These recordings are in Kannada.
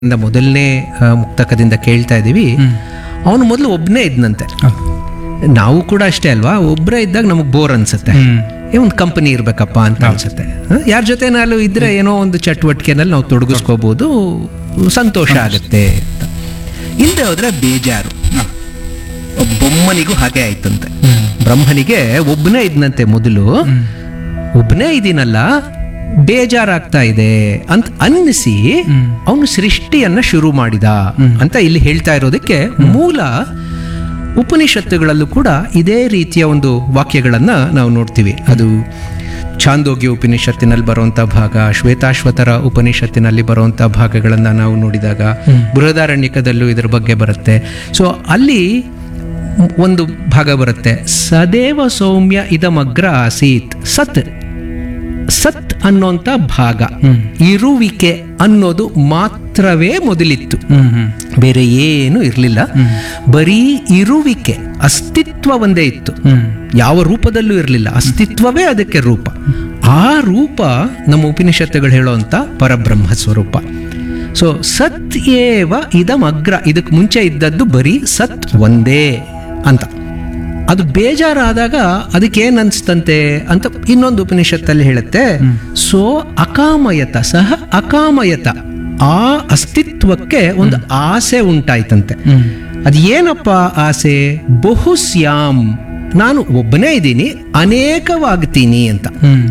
ಇಂದ ಮೊದಲನೇ ಆ, ಮುಕ್ತಕದಿಂದ ಕೇಳ್ತಾ ಇದ್ದೀವಿ ಅವನು ಮೊದಲು ಒಬ್ಬನೇ ಇದ್ನಂತೆ ನಾವು ಕೂಡ ಅಷ್ಟೇ ಅಲ್ವಾ ಒಬ್ಬರೇ ಇದ್ದಾಗ ನಮಗೆ ಬೋರ್ ಅನ್ಸುತ್ತೆ ಏ ಒಂದು ಕಂಪನಿ ಇರ್ಬೇಕಪ್ಪ ಅಂತ ಅನ್ಸುತ್ತೆ ಯಾರ ಜೊತೆ ನಾನು ಇದ್ರೆ ಏನೋ ಒಂದು ಚಟುವಟಿಕೆನಲ್ಲಿ ನಾವು ತೊಡಗಿಸ್ಕೋಬಹುದು ಸಂತೋಷ ಆಗುತ್ತೆ ಅಂತ ಇಲ್ಲದೆ ಹೋದ್ರೆ ಬೇಜಾರು ಬೊಮ್ಮನಿಗೂ ಹಾಗೆ ಆಯ್ತಂತೆ ಬ್ರಹ್ಮನಿಗೆ ಒಬ್ಬನೇ ಇದ್ನಂತೆ ಮೊದಲು ಒಬ್ಬನೇ ಇದೀನಲ್ಲ ಬೇಜಾರಾಗ್ತಾ ಇದೆ ಅಂತ ಅನ್ನಿಸಿ ಅವನು ಸೃಷ್ಟಿಯನ್ನ ಶುರು ಮಾಡಿದ ಅಂತ ಇಲ್ಲಿ ಹೇಳ್ತಾ ಇರೋದಕ್ಕೆ ಮೂಲ ಉಪನಿಷತ್ತುಗಳಲ್ಲೂ ಕೂಡ ಇದೇ ರೀತಿಯ ಒಂದು ವಾಕ್ಯಗಳನ್ನ ನಾವು ನೋಡ್ತೀವಿ ಅದು ಛಾಂದೋಗ್ಯ ಉಪನಿಷತ್ತಿನಲ್ಲಿ ಬರುವಂಥ ಭಾಗ ಶ್ವೇತಾಶ್ವತರ ಉಪನಿಷತ್ತಿನಲ್ಲಿ ಬರುವಂಥ ಭಾಗಗಳನ್ನು ನಾವು ನೋಡಿದಾಗ ಬೃಹದಾರಣ್ಯಕದಲ್ಲೂ ಇದರ ಬಗ್ಗೆ ಬರುತ್ತೆ ಸೊ ಅಲ್ಲಿ ಒಂದು ಭಾಗ ಬರುತ್ತೆ ಸದೇವ ಸೌಮ್ಯ ಇದಮಗ್ರ ಆಸೀತ್ ಸತ್ ಸತ್ ಅನ್ನೋಂಥ ಭಾಗ ಇರುವಿಕೆ ಅನ್ನೋದು ಮಾತ್ರವೇ ಮೊದಲಿತ್ತು ಬೇರೆ ಏನು ಇರಲಿಲ್ಲ ಬರೀ ಇರುವಿಕೆ ಅಸ್ತಿತ್ವ ಒಂದೇ ಇತ್ತು ಯಾವ ರೂಪದಲ್ಲೂ ಇರಲಿಲ್ಲ ಅಸ್ತಿತ್ವವೇ ಅದಕ್ಕೆ ರೂಪ ಆ ರೂಪ ನಮ್ಮ ಉಪನಿಷತ್ತುಗಳು ಹೇಳುವಂಥ ಪರಬ್ರಹ್ಮ ಸ್ವರೂಪ ಸೊ ಸತ್ ಏವ ಇದಮಗ್ರ ಇದಕ್ಕೆ ಮುಂಚೆ ಇದ್ದದ್ದು ಬರೀ ಸತ್ ಒಂದೇ ಅಂತ ಅದು ಬೇಜಾರಾದಾಗ ಅದಕ್ಕೆ ಏನ್ ಅನ್ಸ್ತಂತೆ ಅಂತ ಇನ್ನೊಂದು ಉಪನಿಷತ್ತಲ್ಲಿ ಹೇಳುತ್ತೆ ಸೋ ಅಕಾಮಯತ ಸಹ ಅಕಾಮಯತ ಆ ಅಸ್ತಿತ್ವಕ್ಕೆ ಒಂದು ಆಸೆ ಉಂಟಾಯ್ತಂತೆ ಅದು ಏನಪ್ಪ ಆಸೆ ಬಹುಸ್ಯಾಮ್ ನಾನು ಒಬ್ಬನೇ ಇದ್ದೀನಿ ಅನೇಕವಾಗ್ತೀನಿ ಅಂತ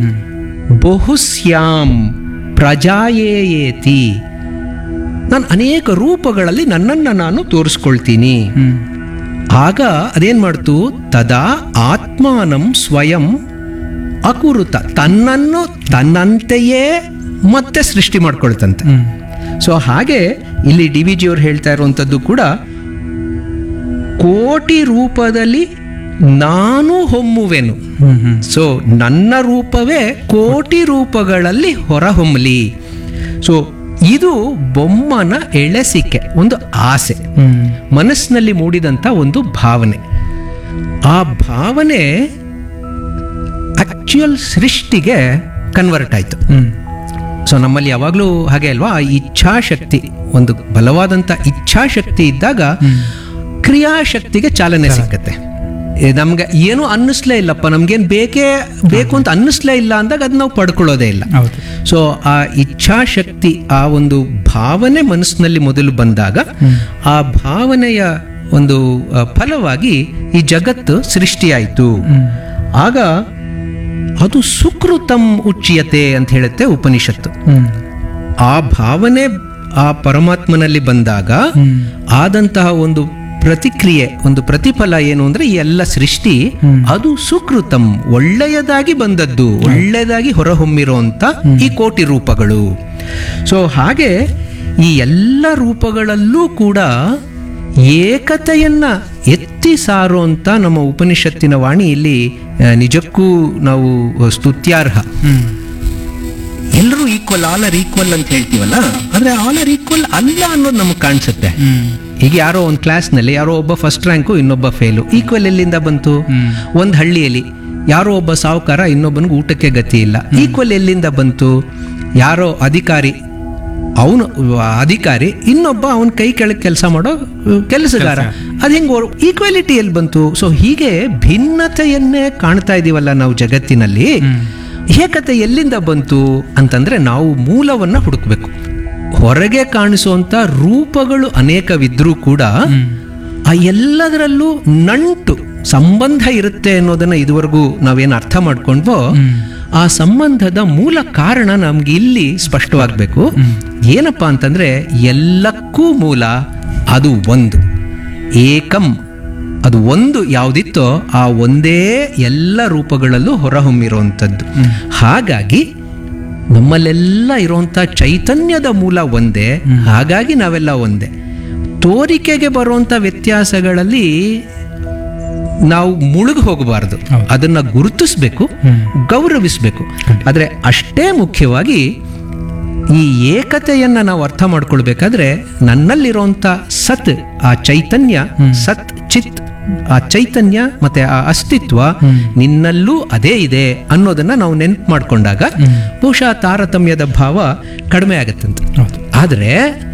ಬಹುಸ್ಯಾಮ್ ಪ್ರಜಾಯೇಯೇತಿ ನಾನು ಅನೇಕ ರೂಪಗಳಲ್ಲಿ ನನ್ನನ್ನು ನಾನು ತೋರಿಸ್ಕೊಳ್ತೀನಿ ಆಗ ಅದೇನ್ ಮಾಡ್ತು ತದಾ ಆತ್ಮಾನಂ ಸ್ವಯಂ ಅಕುರುತ ತನ್ನನ್ನು ತನ್ನಂತೆಯೇ ಮತ್ತೆ ಸೃಷ್ಟಿ ಮಾಡ್ಕೊಳ್ತಂತೆ ಸೊ ಹಾಗೆ ಇಲ್ಲಿ ಡಿ ವಿ ಜಿಯವ್ರು ಹೇಳ್ತಾ ಇರುವಂಥದ್ದು ಕೂಡ ಕೋಟಿ ರೂಪದಲ್ಲಿ ನಾನು ಹೊಮ್ಮುವೆನು ಸೊ ನನ್ನ ರೂಪವೇ ಕೋಟಿ ರೂಪಗಳಲ್ಲಿ ಹೊರಹೊಮ್ಮಲಿ ಸೊ ಇದು ಬೊಮ್ಮನ ಎಳೆಸಿಕೆ ಒಂದು ಆಸೆ ಮನಸ್ಸಿನಲ್ಲಿ ಮೂಡಿದಂಥ ಒಂದು ಭಾವನೆ ಆ ಭಾವನೆ ಆಕ್ಚುಯಲ್ ಸೃಷ್ಟಿಗೆ ಕನ್ವರ್ಟ್ ಆಯ್ತು ಸೊ ನಮ್ಮಲ್ಲಿ ಯಾವಾಗಲೂ ಹಾಗೆ ಅಲ್ವಾ ಆ ಇಚ್ಛಾಶಕ್ತಿ ಒಂದು ಬಲವಾದಂಥ ಇಚ್ಛಾಶಕ್ತಿ ಇದ್ದಾಗ ಕ್ರಿಯಾಶಕ್ತಿಗೆ ಚಾಲನೆ ಸಿಕ್ಕತ್ತೆ ಏ, ನಮ್ಗೆ ಏನು ಅನ್ನಿಸ್ಲೇ ಇಲ್ಲಪ್ಪ ನಮ್ಗೇನು ಬೇಕೇ ಬೇಕು ಅಂತ ಅನ್ನಿಸ್ಲೇ ಇಲ್ಲ ಅಂದಾಗ ಅದು ನಾವು ಪಡ್ಕೊಳ್ಳೋದೇ ಇಲ್ಲ ಹೌದು ಸೊ ಆ ಇಚ್ಛಾಶಕ್ತಿ ಆ ಒಂದು ಭಾವನೆ ಮನಸ್ಸಿನಲ್ಲಿ ಮೊದಲು ಬಂದಾಗ ಆ ಭಾವನೆಯ ಒಂದು ಆ, ಫಲವಾಗಿ ಈ ಜಗತ್ತು ಸೃಷ್ಟಿಯಾಯಿತು ಆಗ ಅದು ಸುಕೃತಂ ಉಚ್ಯತೆ ಅಂತ ಹೇಳುತ್ತೆ ಉಪನಿಷತ್ತು ಆ ಭಾವನೆ ಆ ಪರಮಾತ್ಮನಲ್ಲಿ ಬಂದಾಗ ಆದಂತಹ ಒಂದು ಪ್ರತಿಕ್ರಿಯೆ ಒಂದು ಪ್ರತಿಫಲ ಏನು ಅಂದ್ರೆ ಈ ಎಲ್ಲ ಸೃಷ್ಟಿ ಅದು ಸುಕೃತಂ ಒಳ್ಳೆಯದಾಗಿ ಬಂದದ್ದು ಒಳ್ಳೆಯದಾಗಿ ಹೊರಹೊಮ್ಮಿರುವಂತ ಈ ಕೋಟಿ ರೂಪಗಳು ಸೊ ಹಾಗೆ ಈ ಎಲ್ಲ ರೂಪಗಳಲ್ಲೂ ಕೂಡ ಏಕತೆಯನ್ನ ಎತ್ತಿ ಸಾರುವಂತ ನಮ್ಮ ಉಪನಿಷತ್ತಿನ ವಾಣಿ ಇಲ್ಲಿ ಆ, ನಿಜಕ್ಕೂ ನಾವು ಸ್ತುತ್ಯಾರ್ಹ ಎಲ್ಲರೂ ಈಕ್ವಲ್ ಆಲ್ ಆರ್ ಈಕ್ವಲ್ ಅಂತ ಹೇಳ್ತೀವಲ್ಲ ಆದ್ರೆ ಆಲ್ ಆರ್ ಈಕ್ವಲ್ ಅಲ್ಲ ಅನ್ನೋದು ನಮಗೆ ಕಾಣಿಸುತ್ತೆ ಈಗ ಯಾರೋ ಒಂದು ಕ್ಲಾಸ್ನಲ್ಲಿ ಯಾರೋ ಒಬ್ಬ ಫಸ್ಟ್ ರ್ಯಾಂಕು ಇನ್ನೊಬ್ಬ ಫೇಲು ಈಕ್ವಲ್ ಎಲ್ಲಿಂದ ಬಂತು ಒಂದು ಹಳ್ಳಿಯಲ್ಲಿ ಯಾರೋ ಒಬ್ಬ ಸಾಹುಕಾರ ಇನ್ನೊಬ್ಬನಿಗೆ ಊಟಕ್ಕೆ ಗತಿ ಇಲ್ಲ ಈಕ್ವಲ್ ಎಲ್ಲಿಂದ ಬಂತು ಯಾರೋ ಅಧಿಕಾರಿ ಅವನು ಅಧಿಕಾರಿ ಇನ್ನೊಬ್ಬ ಅವನ ಕೈ ಕೆಳಗೆ ಕೆಲಸ ಮಾಡೋ ಕೆಲಸಗಾರ ಅದು ಹೆಂಗೆ ಈಕ್ವಾಲಿಟಿ ಎಲ್ಲಿ ಬಂತು ಸೊ ಹೀಗೆ ಭಿನ್ನತೆಯನ್ನೇ ಕಾಣ್ತಾ ಇದೀವಲ್ಲ ನಾವು ಜಗತ್ತಿನಲ್ಲಿ ಏಕತೆ ಎಲ್ಲಿಂದ ಬಂತು ಅಂತಂದ್ರೆ ನಾವು ಮೂಲವನ್ನ ಹುಡುಕ್ಬೇಕು ಹೊರಗೆ ಕಾಣಿಸುವಂತ ರೂಪಗಳು ಅನೇಕವಿದ್ರೂ ಕೂಡ ಆ ಎಲ್ಲದರಲ್ಲೂ ನಂಟು ಸಂಬಂಧ ಇರುತ್ತೆ ಅನ್ನೋದನ್ನ ಇದುವರೆಗೂ ನಾವೇನು ಅರ್ಥ ಮಾಡ್ಕೊಂಡ್ವೋ ಆ ಸಂಬಂಧದ ಮೂಲ ಕಾರಣ ನಮ್ಗೆ ಇಲ್ಲಿ ಸ್ಪಷ್ಟವಾಗಬೇಕು ಏನಪ್ಪಾ ಅಂತಂದ್ರೆ ಎಲ್ಲಕ್ಕೂ ಮೂಲ ಅದು ಒಂದು ಏಕಂ ಅದು ಒಂದು ಯಾವುದಿತ್ತೋ ಆ ಒಂದೇ ಎಲ್ಲ ರೂಪಗಳಲ್ಲೂ ಹೊರಹೊಮ್ಮಿರುವಂಥದ್ದು ಹಾಗಾಗಿ ನಮ್ಮಲ್ಲೆಲ್ಲ ಇರುವಂಥ ಚೈತನ್ಯದ ಮೂಲ ಒಂದೇ ಹಾಗಾಗಿ ನಾವೆಲ್ಲ ಒಂದೇ ತೋರಿಕೆಗೆ ಬರುವಂಥ ವ್ಯತ್ಯಾಸಗಳಲ್ಲಿ ನಾವು ಮುಳುಗಿ ಹೋಗಬಾರ್ದು ಅದನ್ನ ಗುರುತಿಸ್ಬೇಕು ಗೌರವಿಸ್ಬೇಕು ಆದ್ರೆ ಅಷ್ಟೇ ಮುಖ್ಯವಾಗಿ ಈ ಏಕತೆಯನ್ನ ನಾವು ಅರ್ಥ ಮಾಡ್ಕೊಳ್ಬೇಕಾದ್ರೆ ನನ್ನಲ್ಲಿರುವಂತ ಸತ್ ಆ ಚೈತನ್ಯ ಸತ್ ಚಿತ್ ಆ ಚೈತನ್ಯ ಮತ್ತೆ ಆ ಅಸ್ತಿತ್ವ ನಿನ್ನಲ್ಲೂ ಅದೇ ಇದೆ ಅನ್ನೋದನ್ನ ನಾವು ನೆನ್ಪು ಮಾಡ್ಕೊಂಡಾಗ ಬಹುಶಃ ತಾರತಮ್ಯದ ಭಾವ ಕಡಿಮೆ ಆಗತ್ತಂತೆ ಹೌದು ಆದ್ರೆ